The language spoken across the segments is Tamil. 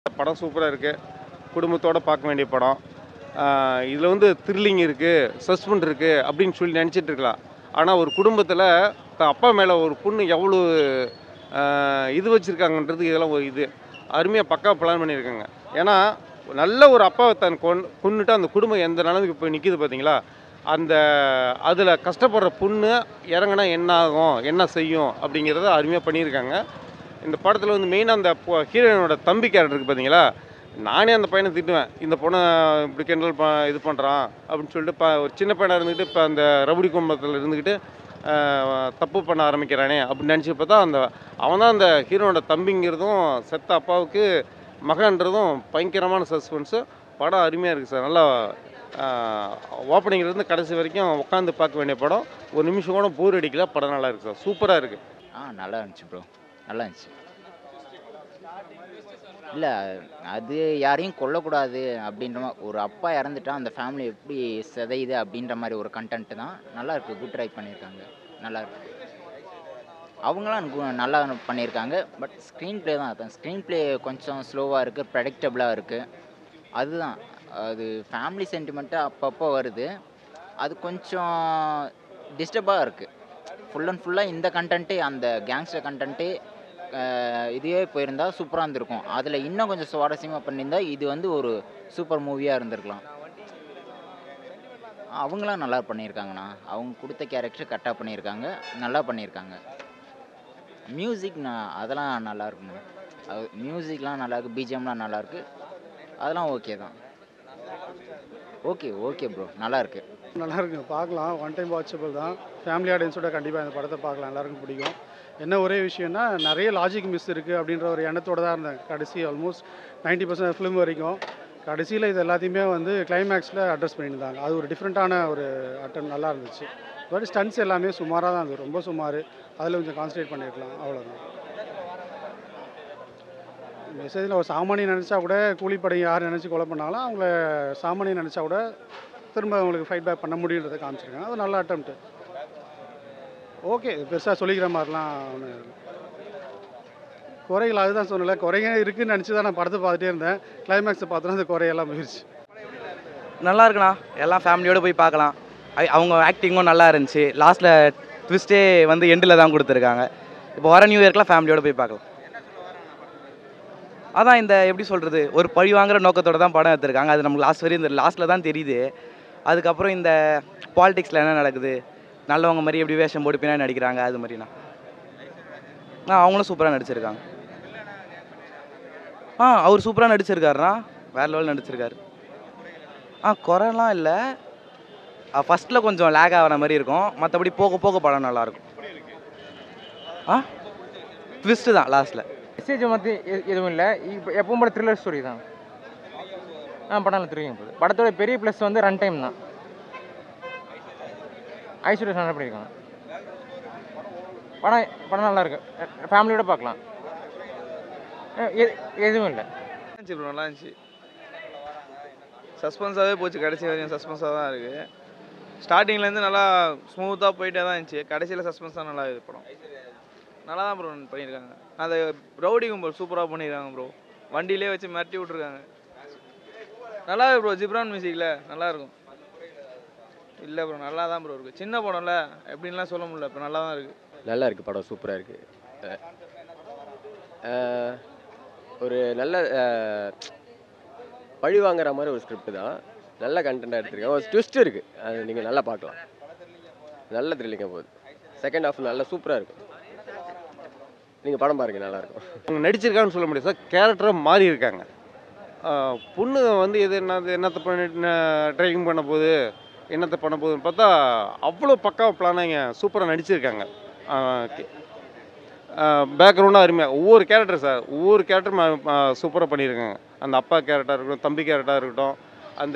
படம் சூப்பராக இருக்குது குடும்பத்தோடு பார்க்க வேண்டிய படம் இதில் வந்து த்ரில்லிங் இருக்குது சஸ்பெண்ட் இருக்குது அப்படின்னு சொல்லி நினச்சிட்டு இருக்கலாம் ஆனால் ஒரு குடும்பத்தில் தான் அப்பா மேலே ஒரு பொண்ணு எவ்வளோ ஆஹ், இது வச்சுருக்காங்கன்றது இதெல்லாம் ஒரு இது அருமையாக பக்கா பிளான் பண்ணியிருக்காங்க ஏன்னா நல்ல ஒரு அப்பாவை தன் கொன் கொண்டுட்டு அந்த குடும்பம் எந்த நிலைமைக்கு போய் நிற்கிது பார்த்தீங்களா அந்த அதில் கஷ்டப்படுற பொண்ணு இறங்கினா என்ன ஆகும் என்ன செய்யும் அப்படிங்கிறத அருமையாக பண்ணியிருக்காங்க இந்த படத்தில் வந்து மெயினாக அந்த ஹீரோயினோட தம்பி கேரக்டர் இருக்குது பார்த்தீங்களா நானே அந்த பையனை திட்டுவேன் இந்த பொண்ணை இப்படி கிண்டல் ப இது பண்ணுறான் அப்படின்னு சொல்லிட்டு ப ஒரு சின்ன பையனாக இருந்துக்கிட்டு இப்போ அந்த ரவுடி கும்பத்தில் இருந்துக்கிட்டு ஆஹ், தப்பு பண்ண ஆரம்பிக்கிறானே அப்படின்னு நினச்சி பார்த்தா அந்த அவன் தான் அந்த ஹீரோனோட தம்பிங்கிறதும் செத்த அப்பாவுக்கு மகன்றதும் பயங்கரமான சஸ்பென்ஸு படம் அருமையாக இருக்குது சார் நல்லா ஓப்பனிங்லேருந்து கடைசி வரைக்கும் உட்காந்து பார்க்க வேண்டிய படம் ஒரு நிமிஷம் கூட போர் அடிக்கல படம் நல்லா இருக்குது சார் சூப்பராக இருக்குது ஆ நல்லா இருந்துச்சு ப்ரோ நல்லா இருந்துச்சு இல்லை அது யாரையும் கொல்லக்கூடாது அப்படின்ற மாதிரி ஒரு அப்பா இறந்துட்டா அந்த ஃபேமிலி எப்படி சிதையுது அப்படின்ற மாதிரி ஒரு கண்டென்ட் தான் நல்லா இருக்கு குட் ட்ரை பண்ணியிருக்காங்க நல்லா இருக்கு அவங்களாம் கு- நல்லா பண்ணியிருக்காங்க பட் ஸ்க்ரீன் ப்ளே தான் அதான் ஸ்க்ரீன் ப்ளே கொஞ்சம் ஸ்லோவாக இருக்குது ப்ரெடிக்டபுளாக இருக்குது அதுதான் அது ஃபேமிலி சென்டிமெண்ட்டு அப்பப்போ வருது அது கொஞ்சம் டிஸ்டர்பாக இருக்குது ஃபுல் அண்ட் ஃபுல்லாக இந்த கண்டென்ட்டே அந்த கேங்ஸ்டர் கண்டென்ட்டே இதுவே போயிருந்தா சூப்பராக இருந்திருக்கும் அதில் இன்னும் கொஞ்சம் சுவாரஸ்யமாக பண்ணியிருந்தா இது வந்து ஒரு சூப்பர் மூவியாக இருந்திருக்கலாம் அவங்களாம் நல்லா பண்ணியிருக்காங்கண்ணா அவங்க கொடுத்த கேரக்டர் கரெக்டாக பண்ணியிருக்காங்க நல்லா பண்ணியிருக்காங்க மியூசிக் நான் அதெல்லாம் நல்லா இருக்குண்ணா அது மியூசிக்லாம் நல்லா இருக்கு பிஜிஎம்லாம் நல்லா இருக்கு அதெல்லாம் ஓகே தான் ஓகே ஓகே ப்ரோ நல்லா இருக்கு நல்லா இருக்குங்க பார்க்கலாம் ஒன் டைம் வாட்சபிள் தான் ஃபேமிலி ஆடியன்ஸோட கண்டிப்பாக இந்த படத்தை பார்க்கலாம் எல்லாருக்கும் பிடிக்கும் என்ன ஒரே விஷயம்னா நிறைய லாஜிக் மிஸ் இருக்குது அப்படின்ற ஒரு எண்ணத்தோட தான் இருந்தேன் கடைசி ஆல்மோஸ்ட் 90% பர்சன்ட் ஃபிலிம் வரைக்கும் கடைசியில் இது எல்லாத்தையுமே வந்து கிளைமேக்ஸில் அட்ரஸ் பண்ணியிருந்தாங்க அது ஒரு டிஃப்ரெண்ட்டான ஒரு அட்டம் நல்லா இருந்துச்சு பட் ஸ்டன்ஸ் எல்லாமே சுமாராக தான் இருந்தது ரொம்ப சுமார் அதில் கொஞ்சம் கான்சன்ட்ரேட் பண்ணியிருக்கலாம் அவ்வளோதான் மெசேஜில் ஒரு சாமானியம் நினச்சா கூட கூலிப்படை யார் நினச்சி கொலை பண்ணாலும் அவங்கள சாமானியம் நினச்சா கூட திரும்ப அவங்களுக்கு ஃபைட் பேக் பண்ண முடியுன்றதை காமிச்சிருக்காங்க அது நல்ல அட்டம்ப்ட் ஓகே பெருசாக சொல்லிக்கிற மாதிரிலாம் ஒன்றும் இல்லை. குறைகள் அதுதான் சொன்னல குறைங்க இருக்குன்னு நினச்சி தான் நான் படத்தை பார்த்துட்டே இருந்தேன் கிளைமேக்ஸை பார்த்தோன்னா அந்த குறையெல்லாம் போயிடுச்சு நல்லா இருக்குண்ணா எல்லாம் ஃபேமிலியோடு போய் பார்க்கலாம் ஐ- அவங்க ஆக்டிங்கும் நல்லா இருந்துச்சு லாஸ்ட்டில் ட்விஸ்ட்டே வந்து எண்டில் தான் கொடுத்துருக்காங்க இப்போ வர நியூ இயர்க்கெலாம் ஃபேமிலியோடு போய் பார்க்கலாம் அதான் இந்த எப்படி சொல்கிறது ஒரு பழி வாங்குற நோக்கத்தோட தான் படம் எடுத்திருக்காங்க அது நமக்கு லாஸ்ட் வரையும் இந்த லாஸ்ட்டில் தான் தெரியுது அதுக்கப்புறம் இந்த பாலிடிக்ஸில் என்ன நடக்குது நல்லவங்க மாதிரி எப்படி வேஷம் போட்டு பின்னாடி நடிக்கிறாங்க அது மாதிரிண்ணா ஆ அவங்களும் சூப்பராக நடிச்சிருக்காங்க ஆ அவர் சூப்பராக நடிச்சிருக்காருண்ணா வேற லெவல் நடிச்சிருக்காரு ஆ குறைலாம் இல்லை ஃபஸ்ட்டில் கொஞ்சம் லேக் ஆகிற மாதிரி இருக்கும் மற்றபடி போக போக படம் நல்லாயிருக்கும் ஆ ட்விஸ்ட்டு தான் லாஸ்ட்டில் மெசேஜ் மாதிரி எ- எதுவும் இல்லை இப்போ எப்பவும் போல த்ரில்லர் ஸ்டோரி தான் ஆ படம் நல்லா திரும்பிங்க போகுது படத்தோட பெரிய ப்ளஸ் வந்து ரன் டைம் தான் ஐஸ்வர்யா நல்லா பண்ணியிருக்காங்க படம் படம் நல்லா இருக்கு ஃபேமிலியோட பார்க்கலாம் அஹ் எ- எதுவும் இல்லை இருந்துச்சு ப்ரோ நல்லா இருந்துச்சு சஸ்பென்ஸாகவே போச்சு கடைசி வரையும் சஸ்பென்ஸாக தான் இருக்குது ஸ்டார்டிங்லேருந்து நல்லா ஸ்மூத்தாக போயிட்டே தான் இருந்துச்சு கடைசியில் சஸ்பென்ஸ் தான் நல்லா இது படம் நல்லா தான் ப்ரோ பண்ணியிருக்காங்க அந்த ரவுடி கும்பல் சூப்பராக பண்ணியிருக்காங்க ப்ரோ வண்டியிலே வச்சு மிரட்டி விட்ருக்காங்க நல்லா இருக்கு ப்ரோ ஜிப்ரான் மியூசிக்கில் நல்லா இருக்கும் இல்லை ப்ரோ நல்லா தான் ப்ரோ இருக்குது சின்ன படம்ல எப்படின்லாம் சொல்ல முடியல இப்போ நல்லா தான் இருக்குது நல்லா இருக்குது படம் சூப்பராக இருக்குது ஒரு நல்ல அஹ், பழி வாங்குற மாதிரி ஒரு ஸ்கிரிப்ட் தான் நல்ல கண்டென்ட்டாக எடுத்திருக்கேன் ஒரு ட்விஸ்ட் இருக்குது அது நீங்கள் நல்லா பார்க்கலாம் நல்ல த்ரில்லிங்காக போகுது செகண்ட் ஹாஃப் நல்லா சூப்பராக இருக்கும் நீங்கள் படம் பாருங்கள் நல்லாயிருக்கும் அவங்க நடிச்சிருக்காங்கன்னு சொல்ல முடியாது சார் கேரக்டராக மாறி இருக்காங்க ஆஹ் பொண்ணு வந்து எது என்னது என்னத்தை பண்ணிட்டு ட்ரைவிங் பண்ண போகுது என்னத்தை பண்ண போகுதுன்னு பார்த்தா அவ்வளோ பக்காவாக பிளானாங்க சூப்பராக நடிச்சிருக்காங்க பேக்ரவுண்டாக அருமையாக ஒவ்வொரு கேரக்டர் சார் ஒவ்வொரு கேரக்டரும் சூப்பராக பண்ணியிருக்காங்க அந்த அப்பா கேரக்டராக இருக்கட்டும் தம்பி கேரக்டராக இருக்கட்டும் அந்த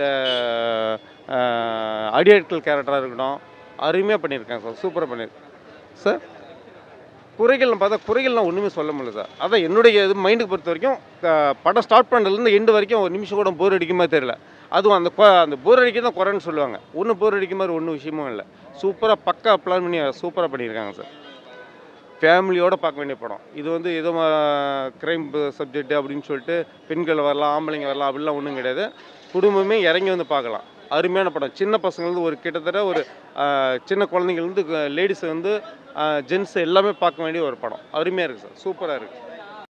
அடியாட்கள் கேரக்டராக இருக்கட்டும் அருமையாக பண்ணியிருக்காங்க சார் சூப்பராக பண்ணியிருக்காங்க சார் குறைகள்னு பார்த்தா குறைகள்லாம் ஒன்றுமே சொல்ல முடியல சார் அதான் என்னுடைய இது மைண்டுக்கு பொறுத்த வரைக்கும் க- படம் ஸ்டார்ட் பண்ணுறதுலேருந்து எண்டு வரைக்கும் ஒரு நிமிஷம் கூட போர் அடிக்க மாதிரி தெரியல அதுவும் அந்த கொ- அந்த போர் அடிக்க தான் குறைன்னு சொல்லுவாங்க ஒன்றும் போர் அடிக்க மாதிரி ஒன்றும் விஷயமும் இல்லை சூப்பராக பக்கா பிளான் பண்ணி சூப்பராக பண்ணியிருக்காங்க சார் ஃபேமிலியோடு பார்க்க வேண்டிய படம் இது வந்து ஏதோ க்ரைம் சப்ஜெக்ட் அப்படின்னு சொல்லிட்டு பெண்கள் வரலாம் ஆம்பளைங்க வரலாம் அப்படிலாம் ஒன்றும் கிடையாது குடும்பமே இறங்கி வந்து பார்க்கலாம் அருமையான படம் சின்ன பசங்கள்ந்து ஒரு கிட்டத்தட்ட ஒரு ஆஹ், சின்ன குழந்தைங்கள்ந்து லேடிஸ் வந்து ஜென்ஸ் எல்லாமே பார்க்க வேண்டிய ஒரு படம் அருமையாக இருக்குது சார் சூப்பராக இருக்குது